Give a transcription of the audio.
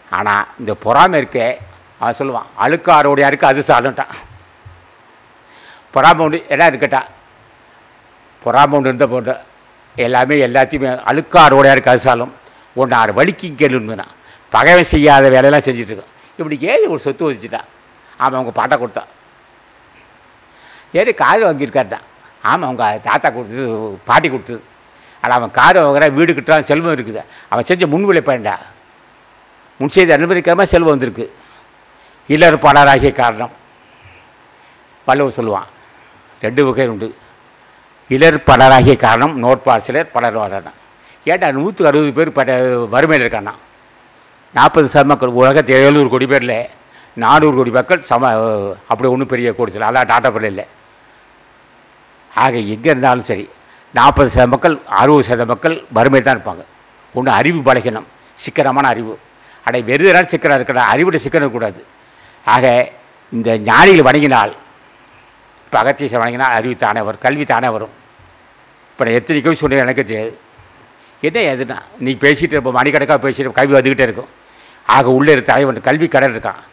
ஆனால் இந்த பொறாமை இருக்கே அவன் சொல்லுவான் அழுக்காரோடையா இருக்கு அது சாலுன்ட்டான் பொறாமை உண்டு எல்லாம் இருக்கட்டா பொறாமை உண்டு இருந்த போட்டு எல்லாமே எல்லாத்தையுமே அழுக்காரோடையா இருக்கு அது சாலும் ஒன்று ஆறு வலிக்கு கேளுன்னா பகைவன் செய்யாத வேலையெல்லாம் செஞ்சுட்டு இருக்கான் இப்படி ஏது ஒரு சொத்து வச்சுட்டான் அவன் அவங்க பாட்டை கொடுத்தான் ஏறி காது வாங்கியிருக்காட்டான் ஆமாம் அவங்க தாத்தா கொடுத்தது பாட்டி கொடுத்தது ஆனால் அவன் கார் வாங்குற வீடு கட்டுறான் செல்வம் இருக்குது அவன் செஞ்ச முன் விளைப்பாண்டா முன் செய்த அனுமதிக்காமல் செல்வம் வந்திருக்கு இல்லற பலராகிய காரணம் வள்ளுவர் சொல்லுவான் ரெண்டு வகை உண்டு இளர் பலராகிய காரணம் நோட்பார் சிலர் பலர் வரணும் ஏன்டா நூற்றுக்கு அறுபது பேர் பட வறுமையில் இருக்கானா நாற்பது சம மக்கள் உலகத்தில் எழுநூறு கோடி பேரில் நானூறு கோடி மக்கள் சம அப்படி ஒன்றும் பெரிய கோடிச்சல் அதான் டாட்டா பிள்ளை இல்லை ஆக எங்கே இருந்தாலும் சரி நாற்பது சத மக்கள் அறுபது சத மக்கள் வறுமையில் தான் இருப்பாங்க ஒன்று அறிவு பலகீனம் சிக்கனமான அறிவு அடை வெறுதனால் சிக்கனம் இருக்கணும் அறிவுடைய சிக்கனம் இருக்கக்கூடாது ஆக இந்த ஞானிகள் வணங்கினால் இப்போ அகத்தீசை வணங்கினால் அறிவு தானே வரும் கல்வி தானே வரும் இப்போ நான் எத்தனை கவி சொன்னேன் எனக்கு தெரியாது என்ன எதுனா நீ பேசிட்டு இருப்ப மணிக்கணக்காக பேசிட்டு கல்வி வந்துக்கிட்டே இருக்கும் ஆக உள்ளே இருக்க தலைவன் கல்வி கடல் இருக்கான்